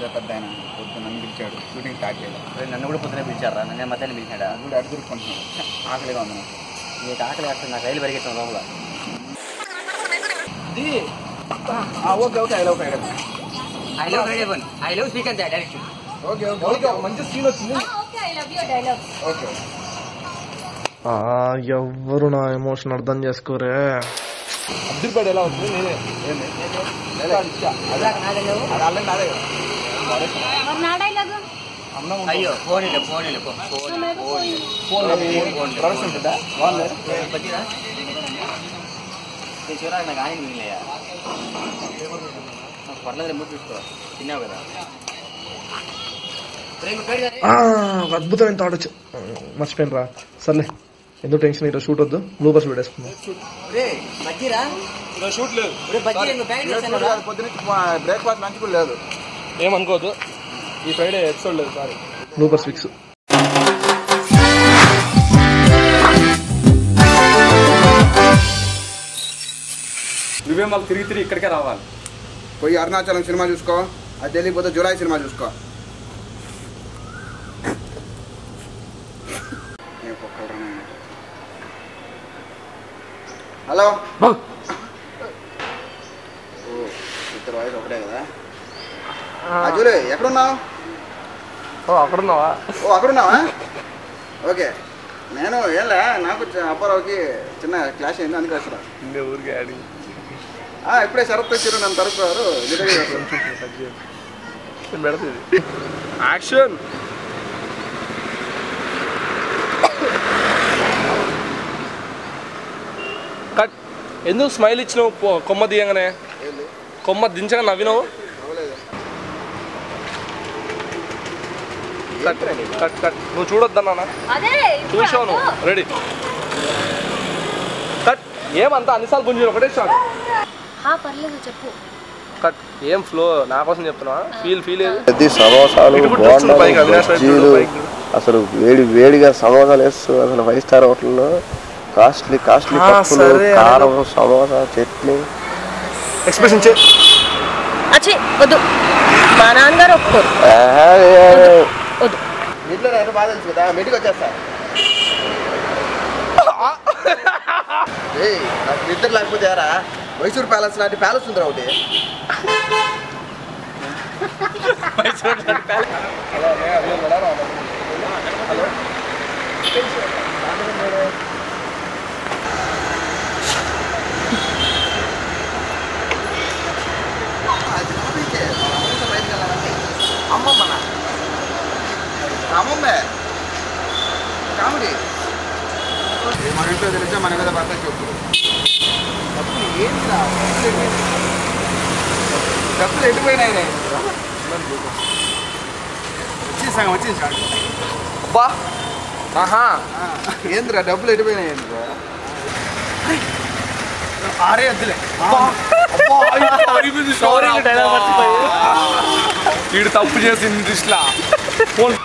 ఉందా పెద్ద ఆయన పొద్దు నన్ను పిలిచాడు షూటింగ్ స్టార్ట్ చేయాలి రేపు నన్ను కూడా పొద్దున పిలిచారా నన్ను మధ్యాహ్నం పిలిచాడా కూడా అడుగురుకుంటున్నాడు ఆకలిగా ఉంది నాకు నీకు ఆకలి వేస్తుంది నాకు రైలు పరిగెత్తాం లోపల okay okay I love fried I love ride ఇవ్వండి ఐ లవ్ స్పీక్ అంతే డైరెక్ట్ ఓకే ఓకే ఓకే మంచి సీన్ వచ్చింది okay I love you dialogue okay ఆ, ఎవ్వరు నా ఎమోషన్ అర్థం చేసుకోరే అద్దరిపేట ఎలా అవుతుంది నేనే ఏంది? లేదా ఇచ్చా. అదే అది అల్లం నాదే కదా మరి నా డైలాగ్ అన్నం అయ్యో ఫోన్ ఇല്ല ఫోన్ ఇല്ല ఫోన్ ఫోన్ ప్రొడక్షన్ ఉంటుందా బాగుంది బజ్జీరా చూడాలి నాకు ఆయన మిగిలినయా నాకు పర్లేదు మూడు చూసుకో తిన్నావు కదా రేపు ఇక్కడ కదా. ఆ, ఒక అద్భుతమైన థాట్ వచ్చి మర్చిపోయిన రా సర్లే ఎందుకు టెన్షన్ ఇట్లా షూట్ వద్దు బ్లూబర్స్ పెట్టేసుకుందాం రే బజ్జీరా షూట్ లేదు రే బజ్జీ ఇంకో ప్యాకెట్ చేస్తాను కదా పొద్దున బ్రేక్ఫాస్ట్ లంచ్ కూడా లేదు ఏమనుకోవద్దు ఈ ఫ్రైడే ఎపిసోడ్ లేదు సారీ బ్లూబర్స్ ఫిక్స్ నువ్వే మాకు తిరిగి తిరిగి ఇక్కడికే రావాలి పోయి అరుణాచలం సినిమా చూసుకో అది తెలియకపోతే జులై సినిమా చూసుకో ఏ కుక్కలురా నాయన. హలో ఓ ఇద్దరు వాయిస్ ఒకటే కదా అజులే ఎక్కడున్నావు ఓ అక్కడున్నావా ఓ అక్కడున్నావా ఓకే నేను ఏంలే నాకు చ- అప్పారావుకి చిన్న క్లాష్ అయింది అందుకే వస్తున్నా ఊరికి యాడి ఆ, ఇప్పుడే శరత్ వచ్చారు నన్ను తరుపుతారు పెడుతుంది యాక్షన్ కట్ ఎందుకు స్మైల్ ఇచ్చినావు పో- కొమ్మ తీయగానే కొమ్మ దించగా నవ్వినావు కట్ కట్ కట్ నువ్వు చూడొద్దన్నా అదే ఇప్పుడు చూసావు నువ్వు అదో. రెడీ కట్ ఏమంతా అన్నిసార్లు గుంజు ఒకటే షాట్ హా పర్లేదు చెప్పు కట్ ఏం ఫ్లో నా కోసం చెప్తున్నా ఫీల్ ఫీల్ ఏది ప్రతి సమోసాలు ఇటు కూడా చూస్తుంది పైకి, బోండాలు అవినాష్ వైపు బజ్జీలు పైకి. అసలు వేడి వేడిగా సమోసాలు వేస్తూ అసలు ఫైవ్ స్టార్ హోటల్లో కాస్ట్లీ కాస్ట్లీ ఆ, పప్పులు సరే, కారం సమోసా చట్నీ ఎక్స్ప్రెషన్ చే అచ్చి వద్దు మా నాన్నగారు ఒప్పుకోరు ఆహా, వద్దు ఇంట్లో నేను బాధ తెలుసు కదా మీటికి వచ్చేస్తా ఏయ్ నాకు నిద్ర లేకపోతే యారా మైసూర్ ప్యాలెస్ లాంటి ప్యాలెస్ ఉందిరా ఒకటి అమ్మమ్మనా అమ్మమ్మే కామెడీ మన ఇంట్లో తెలిస్తే మన మీద భర్త చెప్పు డబ్బులు ఏంటిరా డబ్బులు ఎటుపోయినాయి వచ్చింది సగం వచ్చింది సార్ బా ఆహా ఏంద్రా డబ్బులు ఎటుపోయినాయి ఏంద్రా ఆరే వద్దులే వీడు తప్పు చేసింది దృష్టిలా ఫోన్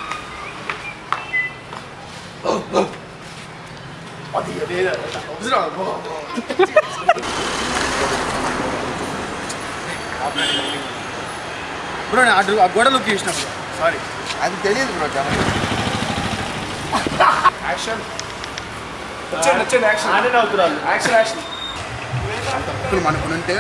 బ్రో అటు ఆ గోడలోకి చూసిన సారీ అది తెలియదు బ్రో చాలా యాక్షన్ వచ్చేయండి వచ్చేయండి యాక్షన్ యాక్షన్ యాక్షన్ ఇప్పుడు మనకు ఉంటే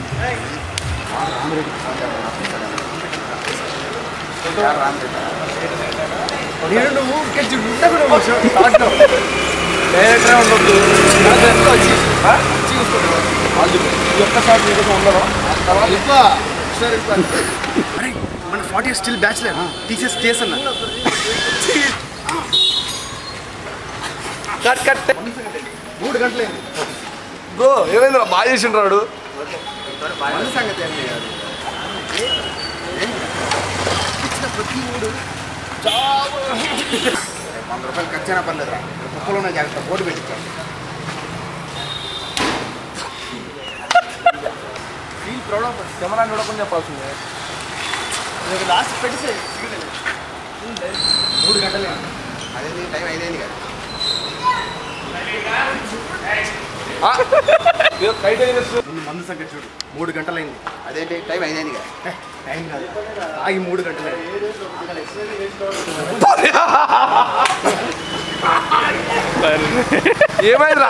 నేను నువ్వు కొంచెం గుంట కూడా కూర్చో థాట్లో డైరెక్టరే ఉండొద్దు ఎంత వచ్చి వచ్చి ఒక్కసారి మీకు ఉండదు అరే మన forty years still bachelor teachers చేసన్నా కట్ కట్ మూడు గంటలైంది బ్రో ఏమైంది బాగా చేసిండ్రు వాడు మన సంగతి ఏం లేదు ఇచ్చిన ప్రతి మూడు వంద రూపాయలు ఖర్చు అయినా పర్లేదురా కుక్కలోనే జాగ్రత్త బోర్డు పెట్టించాను ఫీల్ ప్రౌడ్ ఆఫ్ కెమెరా చూడకుండా చెప్పాల్సిందే లాస్ట్ పెట్టేసే మూడు గంటలే అదేంటి టైం ఐదైంది కదా మందు సంగతి చూడు మూడు గంటలైంది అదేంటి టైం అయింది టైం కాదు ఆగి మూడు గంటలైంది ఏమైందిరా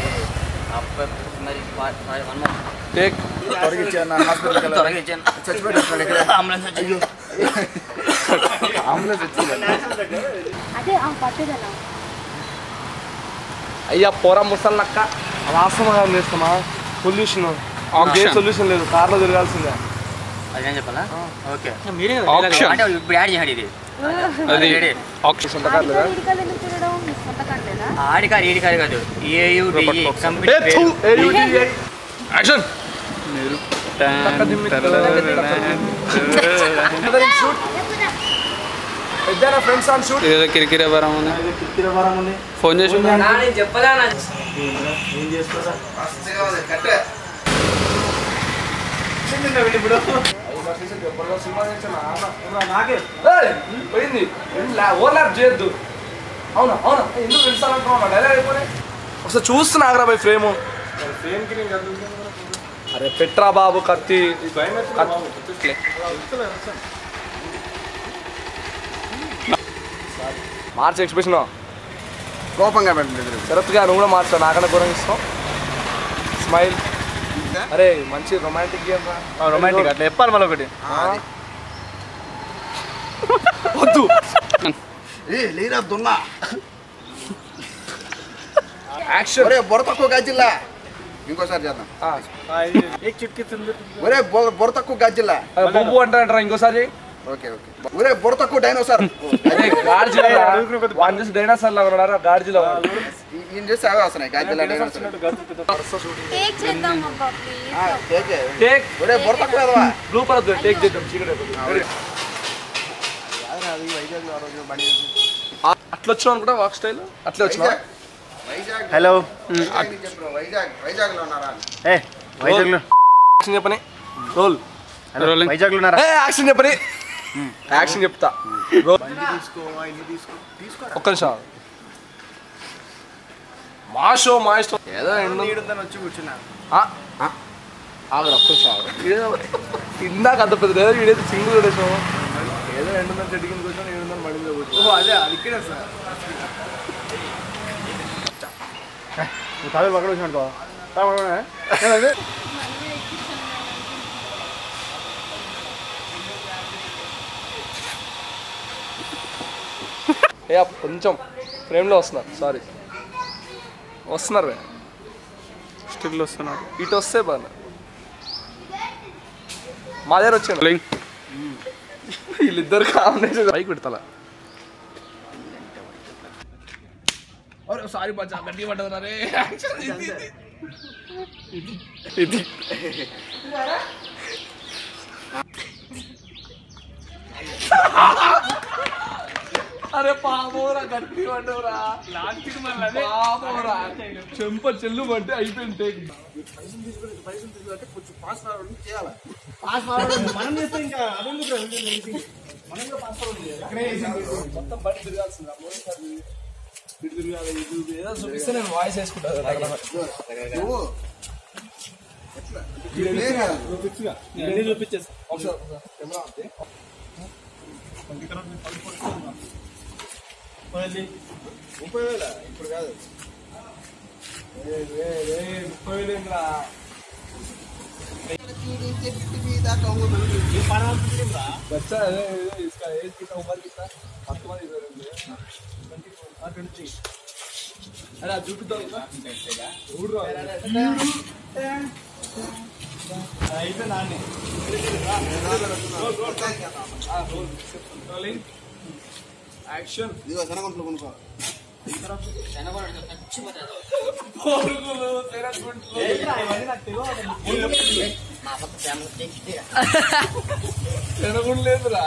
మరి వన్ మంత్ టేక్ త్వరగా ఇచ్చాను హాస్పిటల్కి త్వరగా ఇచ్చాను చచ్చిపోయి ఇక్కడ అంబులెన్స్ వచ్చి అంబులెన్స్ వచ్చింది అదే ఆ పట్టుదల అయ్యా పోరా ముసల్లక్క వాస్తవం చేస్తామా సొల్యూషన్ ఏ సొల్యూషన్ లేదు కార్లో తిరగాల్సిందే అదేం చెప్పాలా ఓకే మీరే Auction. అంటే ఇప్పుడు యాడ్ చేయండి ఇది అది రెడీ ఆక్సిజన్ ఇడికలు ఎందుకు తినడం సొంత కంటేనా ఆడి కాదు ఈడి కాదు కాదు ఏయుడి కంపెనీ ఏ థూ, A U D A. Action పెద్దనా ఫ్రెండ్స్ ఆన్ షూట్ ఏదో కిరికిరి వరం ఉంది ఫోన్ చేసి నేను చెప్పదా ఏయ్, పోయింది ఓవర్లాప్ చేయొద్దు అవునా అవునా ఎందుకు తెలుసాలంటున్నావు డైలాగ్ అయిపోయి ఒకసారి చూస్తున్నా ఆగరా బై ఫ్రేమ్ అరే పెట్రా బాబు కత్తి కత్తి. మార్చి ఎక్స్ప్రెషన్ కోపంగా పెట్టండి శరత్గా నువ్వు కూడా మార్చా నాకన్నా ఘోరంగా ఇస్తావు స్మైల్ అరే మంచి రొమాంటిక్ గేమ్ రా రొమాంటిక్ అట్లా చెప్పాలి మళ్ళీ ఒకటి వద్దు ఏ లేరా దున్నా యాక్షన్ ఒరే బొర తక్కువ గజ్జిల్లా ఇంకోసారి చేద్దాం ఒరే బొ- బొర తక్కువ గజ్జిల్లా బొబ్బు అంటారంటారా ఇంకోసారి ఓకే ఓకే ఒరే బొర తక్కువ డైనోసార్ అదే గాడ్జిలా వన్ చేసి డైనాసార్ లాగా ఉన్నారా గాడ్జిలా ఈయన చేస్తే అవే వస్తున్నాయి గజ్జిల్లా డైనోసార్ కేక్ చేద్దాం అబ్బా ప్లీజ్ టేక్ ఒరే బొర తక్కువ ఎదవా. బ్లూ పరద్దు టేక్ చేద్దాం చీకటి అయిపోతుంది. అట్లా వచ్చినావు అనుకుంటా వాక్ స్టైల్ అట్లా వచ్చినా వైజాగ్ వైజాగ్ హలో వైజాగ్ నుంచి చెప్పు, వైజాగ్ వైజాగ్ లో ఉన్నారా ఏ వైజాగ్లో యాక్షన్ చెప్పని రోల్ హలో వైజాగ్లో ఉన్నారా ఏ యాక్షన్ చెప్పని యాక్షన్ చెప్తా రోల్ ఒక్క నిమిషం ఆగు. మా షో మా ఇష్టం ఏదో ఎండు వచ్చి కూర్చున్నా ఆ, ఆ. ఆగురా ఒక్క నిమిషం ఆగురా. ఇదేదో ఇందాక అంత పెద్ద ఏదో వీడేదో సింగిల్ కొట్టేసాం ఏదో ఎండుందని చెట్టు కింద కూర్చొని ఏడుందని మడిందో కూర్చో ఓ అదే అది ఇక్కడే సార్ నువ్వు తాగే పక్కన వచ్చి అనుకో తాగే ఏ ఆ కొంచెం ఫ్రేమ్లో వస్తున్నారు సారీ వస్తున్నారు రే. స్టిల్ వస్తున్నారు ఇటు వస్తే బాగా మా దగ్గర వచ్చాను లింక్ వీళ్ళిద్దరు కాంబినేషన్ బైక్ పెడతా సారీ బచ్చా గట్టి పడ్డది రే ఇది అరే పాపోరా గట్టి పడ్డవురా పాపోరా చెంప చెల్లు పట్టి అయిపోయింది టేక్ మనం చేస్తే ఇంకా అదెందుకు మొత్తం బండి తిరగాల్సింది ఇటు తిరగాలి ఇటు తిరగాలి. ఏదో చూపిస్తే నేను వాయిస్ వేసుకుంటా నువ్వు నేను అన్ని చూపించేస్తా ముప్పై వేల ఇప్పుడు కాదు ముప్పై వేలు ఏంట్రా? बच्चा है ये- इसका एज कितना उम्र कितना पत्तवा इधर है हाँ ट्वेंटी अरे आप झूठ दो झूठ रहा యాక్షన్ ఇదిగో శనగంటలు కొనుక్కో మా పక్క ఫ్యామిలీ తినకుండా లేదురా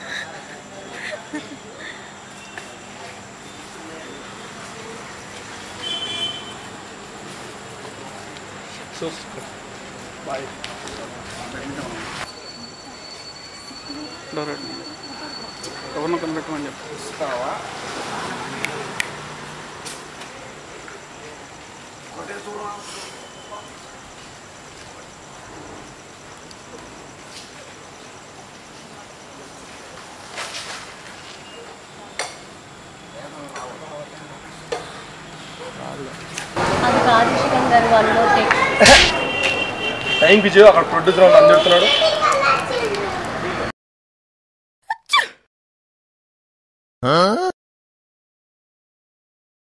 బాయ్ ఎవరినో కనిపెట్టమని చెప్పు ఇస్తావా అది కాదు చికెన్ గారు వన్ మోర్ టేక్ టైం పిచ్చు అక్కడ ప్రొడ్యూసర్ అని చెప్తున్నాడు